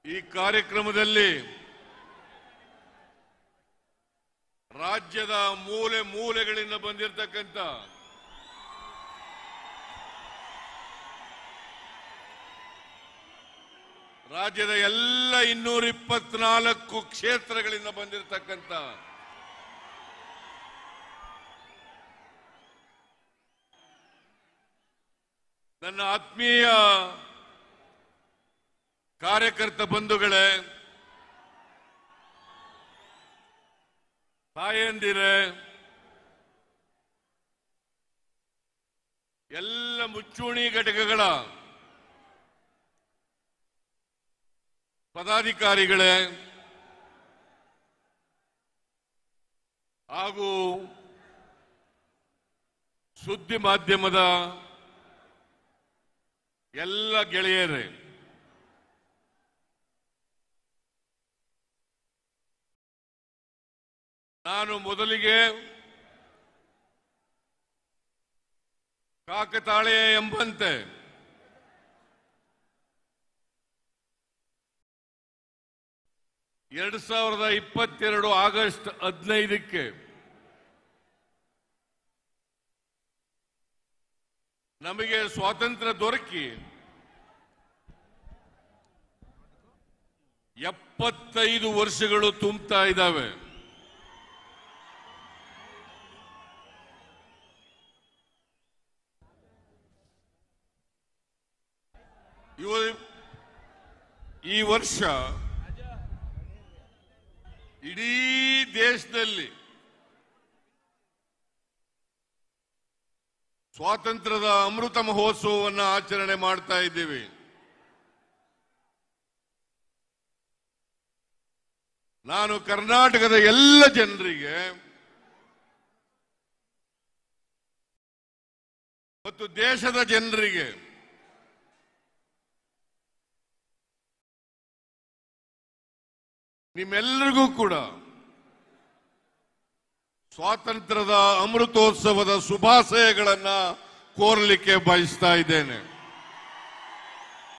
ಈ ಕಾರ್ಯಕ್ರಮದಲ್ಲಿ ರಾಜ್ಯದ ಮೂಲೆ ಮೂಲೆಗಳಿಂದ ಬಂದಿರತಕ್ಕಂಥ ರಾಜ್ಯದ ಎಲ್ಲ ಇನ್ನೂರ ಇಪ್ಪತ್ನಾಲ್ಕು ಕ್ಷೇತ್ರಗಳಿಂದ ಬಂದಿರತಕ್ಕಂಥ ನನ್ನ ಆತ್ಮೀಯ ಕಾರ್ಯಕರ್ತ ಬಂಧುಗಳೇ ತಾಯಂದಿರೇ ಎಲ್ಲ ಮುಚ್ಚೂಣಿ ಘಟಕಗಳ ಪದಾಧಿಕಾರಿಗಳೇ ಹಾಗೂ ಸುದ್ದಿ ಮಾಧ್ಯಮದ ಎಲ್ಲ ಗೆಳೆಯರೇ ನಾನು ಮೊದಲಿಗೆ ಕಾಕತಾಳೆ ಎಂಬಂತೆ ಎರಡು ಸಾವಿರದ ಇಪ್ಪತ್ತೆರಡು ಆಗಸ್ಟ್ ಹದಿನೈದಕ್ಕೆ ನಮಗೆ ಸ್ವಾತಂತ್ರ್ಯ ದೊರಕಿ ಎಪ್ಪತ್ತೈದು ವರ್ಷಗಳು ತುಂಬುತ್ತಾ ಇದ್ದಾವೆ ಇವ- ಈ ವರ್ಷ ಇಡೀ ದೇಶದಲ್ಲಿ ಸ್ವಾತಂತ್ರ್ಯದ ಅಮೃತ ಮಹೋತ್ಸವವನ್ನು ಆಚರಣೆ ಮಾಡ್ತಾ ಇದ್ದೀವಿ ನಾನು ಕರ್ನಾಟಕದ ಎಲ್ಲ ಜನರಿಗೆ ಮತ್ತು ದೇಶದ ಜನರಿಗೆ ನಿಮ್ಮೆಲ್ಲರಿಗೂ ಕೂಡ ಸ್ವಾತಂತ್ರ್ಯದ ಅಮೃತೋತ್ಸವದ ಶುಭಾಶಯಗಳನ್ನ ಕೋರಲಿಕ್ಕೆ ಬಯಸ್ತಾ ಇದ್ದೇನೆ